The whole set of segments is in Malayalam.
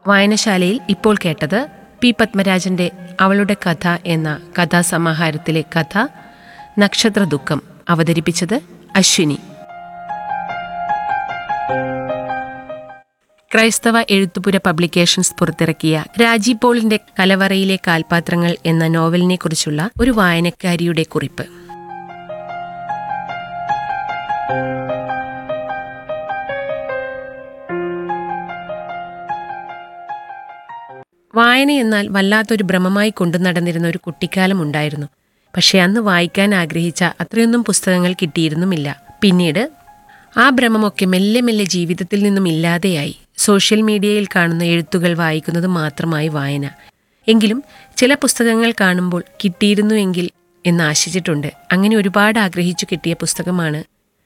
വായനശാലയിൽ ഇപ്പോൾ കേട്ടത് പി പത്മരാജന്റെ അവളുടെ കഥ എന്ന കഥാസമാഹാരത്തിലെ കഥ നക്ഷത്ര ദുഃഖം അവതരിപ്പിച്ചത് അശ്വിനി ക്രൈസ്തവ എഴുത്തുപുര പബ്ലിക്കേഷൻസ് പുറത്തിറക്കിയ രാജി പോളിന്റെ കലവറയിലെ കാൽപാത്രങ്ങൾ എന്ന നോവലിനെ കുറിച്ചുള്ള ഒരു വായനക്കാരിയുടെ കുറിപ്പ് വായന എന്നാൽ വല്ലാത്തൊരു ഭ്രമമായി കൊണ്ടു നടന്നിരുന്ന ഒരു കുട്ടിക്കാലം ഉണ്ടായിരുന്നു പക്ഷെ അന്ന് വായിക്കാൻ ആഗ്രഹിച്ച അത്രയൊന്നും പുസ്തകങ്ങൾ കിട്ടിയിരുന്നുമില്ല പിന്നീട് ആ ഭ്രമമൊക്കെ മെല്ലെ മെല്ലെ ജീവിതത്തിൽ നിന്നും ഇല്ലാതെയായി സോഷ്യൽ മീഡിയയിൽ കാണുന്ന എഴുത്തുകൾ വായിക്കുന്നത് മാത്രമായി വായന എങ്കിലും ചില പുസ്തകങ്ങൾ കാണുമ്പോൾ കിട്ടിയിരുന്നുവെങ്കിൽ എന്ന് ആശിച്ചിട്ടുണ്ട് അങ്ങനെ ഒരുപാട് ആഗ്രഹിച്ചു കിട്ടിയ പുസ്തകമാണ്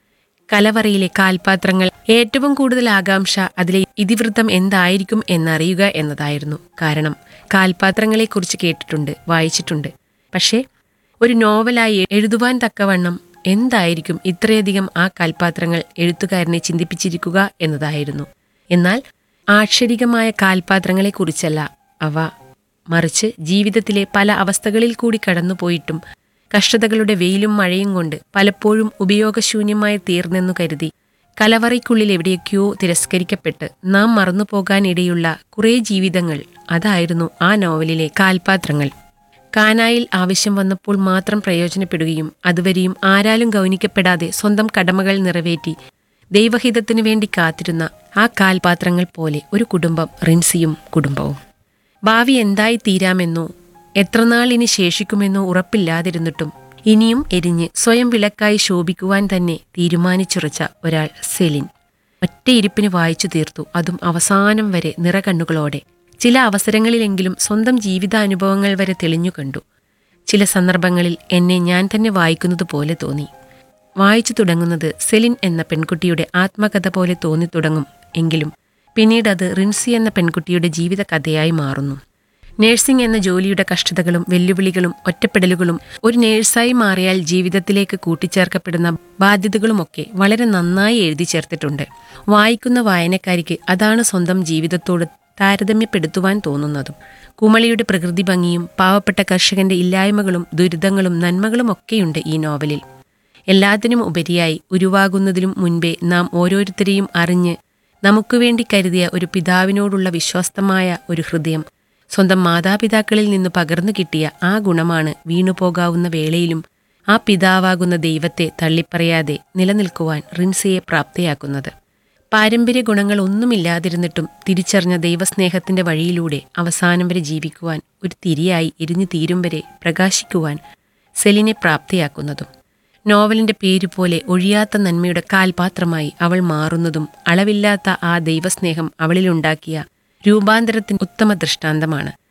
കലവറയിലെ കാൽപാത്രങ്ങൾ ഏറ്റവും കൂടുതൽ ആകാംക്ഷ അതിലെ ഇതിവൃത്തം എന്തായിരിക്കും എന്നറിയുക എന്നതായിരുന്നു കാരണം കാൽപാത്രങ്ങളെക്കുറിച്ച് കേട്ടിട്ടുണ്ട് വായിച്ചിട്ടുണ്ട് പക്ഷേ ഒരു നോവലായി എഴുതുവാൻ തക്കവണ്ണം എന്തായിരിക്കും ഇത്രയധികം ആ കാൽപാത്രങ്ങൾ എഴുത്തുകാരനെ ചിന്തിപ്പിച്ചിരിക്കുക എന്നതായിരുന്നു എന്നാൽ ആക്ഷരികമായ കാൽപാത്രങ്ങളെക്കുറിച്ചല്ല അവ മറിച്ച് ജീവിതത്തിലെ പല അവസ്ഥകളിൽ കൂടി കടന്നുപോയിട്ടും കഷ്ടതകളുടെ വെയിലും മഴയും കൊണ്ട് പലപ്പോഴും ഉപയോഗശൂന്യമായി തീർന്നെന്നു കരുതി കലവറയ്ക്കുള്ളിൽ എവിടെയൊക്കെയോ തിരസ്കരിക്കപ്പെട്ട് നാം മറന്നുപോകാനിടയുള്ള കുറേ ജീവിതങ്ങൾ അതായിരുന്നു ആ നോവലിലെ കാൽപാത്രങ്ങൾ കാനായിൽ ആവശ്യം വന്നപ്പോൾ മാത്രം പ്രയോജനപ്പെടുകയും അതുവരെയും ആരാലും ഗൗനിക്കപ്പെടാതെ സ്വന്തം കടമകൾ നിറവേറ്റി ദൈവഹിതത്തിനു വേണ്ടി കാത്തിരുന്ന ആ കാൽപാത്രങ്ങൾ പോലെ ഒരു കുടുംബം റിൻസിയും കുടുംബവും ഭാവി എന്തായി തീരാമെന്നോ എത്രനാൾ ഇനി ശേഷിക്കുമെന്നോ ഉറപ്പില്ലാതിരുന്നിട്ടും ഇനിയും എരിഞ്ഞ് സ്വയം വിളക്കായി ശോഭിക്കുവാൻ തന്നെ തീരുമാനിച്ചുറച്ച ഒരാൾ സെലിൻ ഒറ്റയിരിപ്പിന് വായിച്ചു തീർത്തു അതും അവസാനം വരെ നിറകണ്ണുകളോടെ ചില അവസരങ്ങളിലെങ്കിലും സ്വന്തം ജീവിതാനുഭവങ്ങൾ വരെ തെളിഞ്ഞു കണ്ടു ചില സന്ദർഭങ്ങളിൽ എന്നെ ഞാൻ തന്നെ വായിക്കുന്നത് പോലെ തോന്നി വായിച്ചു തുടങ്ങുന്നത് സെലിൻ എന്ന പെൺകുട്ടിയുടെ ആത്മകഥ പോലെ തോന്നി തുടങ്ങും എങ്കിലും പിന്നീട് അത് റിൻസി എന്ന പെൺകുട്ടിയുടെ ജീവിത കഥയായി മാറുന്നു നേഴ്സിംഗ് എന്ന ജോലിയുടെ കഷ്ടതകളും വെല്ലുവിളികളും ഒറ്റപ്പെടലുകളും ഒരു നേഴ്സായി മാറിയാൽ ജീവിതത്തിലേക്ക് കൂട്ടിച്ചേർക്കപ്പെടുന്ന ബാധ്യതകളുമൊക്കെ വളരെ നന്നായി എഴുതി ചേർത്തിട്ടുണ്ട് വായിക്കുന്ന വായനക്കാരിക്ക് അതാണ് സ്വന്തം ജീവിതത്തോട് താരതമ്യപ്പെടുത്തുവാൻ തോന്നുന്നതും കുമളിയുടെ പ്രകൃതി ഭംഗിയും പാവപ്പെട്ട കർഷകന്റെ ഇല്ലായ്മകളും ദുരിതങ്ങളും നന്മകളും ഒക്കെയുണ്ട് ഈ നോവലിൽ എല്ലാത്തിനും ഉപരിയായി ഉരുവാകുന്നതിലും മുൻപേ നാം ഓരോരുത്തരെയും അറിഞ്ഞ് നമുക്ക് വേണ്ടി കരുതിയ ഒരു പിതാവിനോടുള്ള വിശ്വസ്തമായ ഒരു ഹൃദയം സ്വന്തം മാതാപിതാക്കളിൽ നിന്ന് പകർന്നു കിട്ടിയ ആ ഗുണമാണ് വീണുപോകാവുന്ന വേളയിലും ആ പിതാവാകുന്ന ദൈവത്തെ തള്ളിപ്പറയാതെ നിലനിൽക്കുവാൻ റിൻസിയെ പ്രാപ്തയാക്കുന്നത് പാരമ്പര്യ ഗുണങ്ങൾ ഒന്നുമില്ലാതിരുന്നിട്ടും തിരിച്ചറിഞ്ഞ ദൈവസ്നേഹത്തിന്റെ വഴിയിലൂടെ അവസാനം വരെ ജീവിക്കുവാൻ ഒരു തിരിയായി എരിഞ്ഞു തീരും വരെ പ്രകാശിക്കുവാൻ സെലിനെ പ്രാപ്തയാക്കുന്നതും നോവലിന്റെ പേരുപോലെ ഒഴിയാത്ത നന്മയുടെ കാൽപാത്രമായി അവൾ മാറുന്നതും അളവില്ലാത്ത ആ ദൈവസ്നേഹം അവളിലുണ്ടാക്കിയ രൂപാന്തരത്തിന് ഉത്തമ ദൃഷ്ടാന്തമാണ്